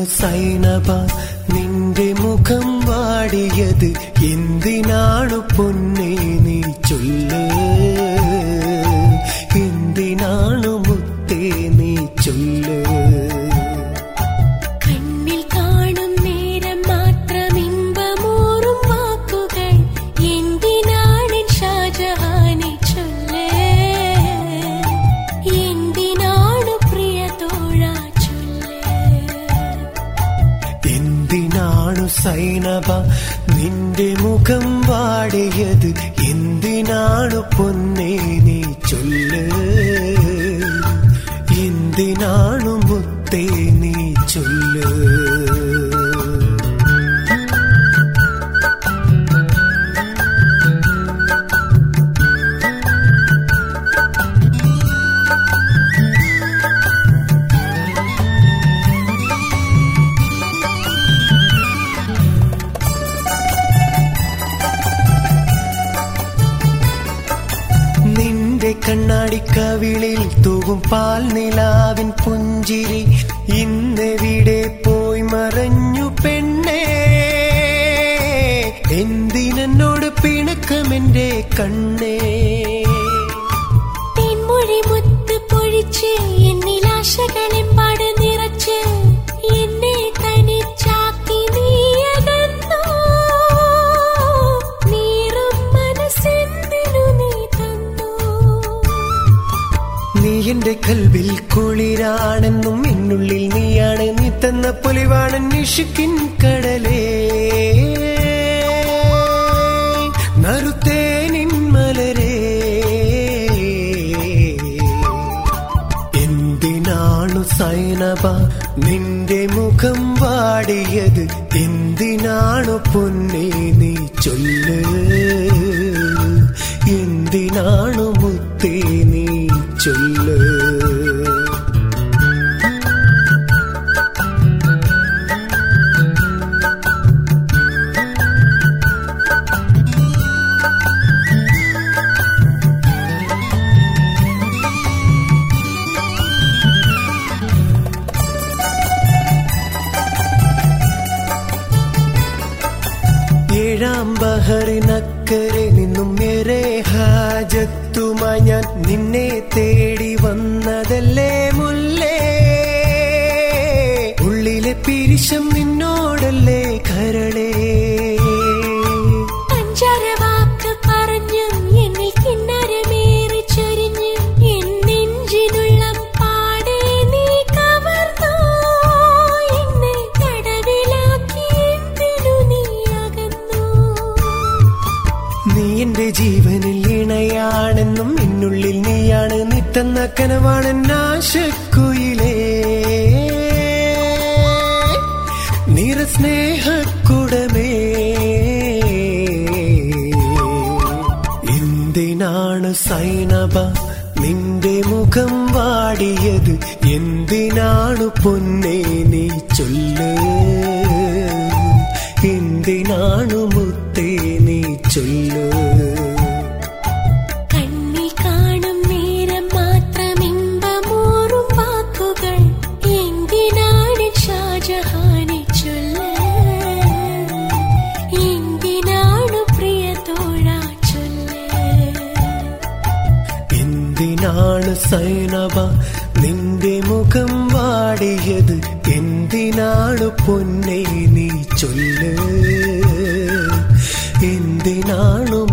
സൈനബ നിന്റെ മുഖം വാടിയത് എന്തിനാണു പൊന്നെ നീ ചൊല്ല് എന്തിനാണു മുത്തേ നീ ചൊല്ല് കണ്ണിൽ കാണും നേരം മാത്രം ഇമ്പമൂറും വാക്കുകൾ എന്തിനാണ് ഷാജഹാനെ ചൊല്ല് എന്തിനാണ് പ്രിയ തോഴ ചൊല്ല് എന്തിനാണു സൈനബ നിന്റെ മുഖം വാടിയത് എന്തിനാണു പൊന്നെ നീ ചൊല്ല് എന്തിനാണു മുത്തേ നീ ചൊല്ല് നിന്റെ കണ്ണാടിക്കവിളിൽ തൂവും പാൽ നിലാവിൻ പുഞ്ചിരി ഇന്നെവിടെ പോയി മറഞ്ഞു പെണ്ണേ എന്തിനോട് പിണക്കമെന്റെ കണ്ണേ തെന്മൊഴി മുത്ത് പൊഴിച്ച് എന്നിൽ ആശകളെമ്പാട് നിറച്ച് എന്നെ തനിച്ചാക്കി നീയകന്നോ നീറും മനസ്സെന്തിനു നീ തന്നോ നീ എന്റെ കൽവിൽ കുളിരാണെന്നും എന്നുള്ളിൽ നീയാണ് നീ തന്ന പൊലിവാണൻ നിഷുക്കിൻ കടലേ നറുത്തേനിൻ മലരേ എന്തിനാണു സൈനബ നിന്റെ മുഖം വാടിയത് എന്തിനാണു പൊന്നെ നീ ചൊല്ല് എന്തിനാണു മുത്തേ നീ ചൊല്ല് ഏഴാം ബഹറിനക്കരെ നിന്നും ഏറെ ഹാജത്തുമായി ഞാൻ നിന്നെ തേടി വന്നതല്ലേ മുല്ലേ ഉള്ളിലെ പിരിശം നിന്നോടല്ലേ കരളേ അഞ്ചര വാക്ക് പറഞ്ഞു എന്നിൽ കിന്നരമേറി ചൊരിഞ്ഞ് എൻ നെഞ്ചിനുള്ളം പാടെ നീ കവർന്നോ എന്നെ തടവിലാക്കി എന്തിനു നീ അകന്നു നീ എന്റെ ജീവനിൽ ഇണയാണെന്നും എന്നുള്ളിൽ നീയാണ് നീ തന്ന കനവാണെൻ ആശക്കുയിലേ നിറസ്നേഹക്കുടമേ എന്തിനാണ് സൈനബ നിന്റെ മുഖം വാടിയത് എന്തിനാണു പൊന്നെ നീ ചൊല്ല് എന്തിനാണു മുത്തേ നീ ചൊല്ല് കണ്ണിൽ കാണും നേരം മാത്രം ഇമ്പമൂറും വാക്കുകൾ എന്തിനാണ് ഷാജഹാനെ ചൊല്ല് എന്തിനാണ് പ്രിയ തോഴ ചൊല്ല് എന്തിനാണ് സൈനബ നിന്റെ മുഖം വാടിയത് എന്തിനാണ് പൊന്നെ നീ ചൊല്ല് എന്തിനാണു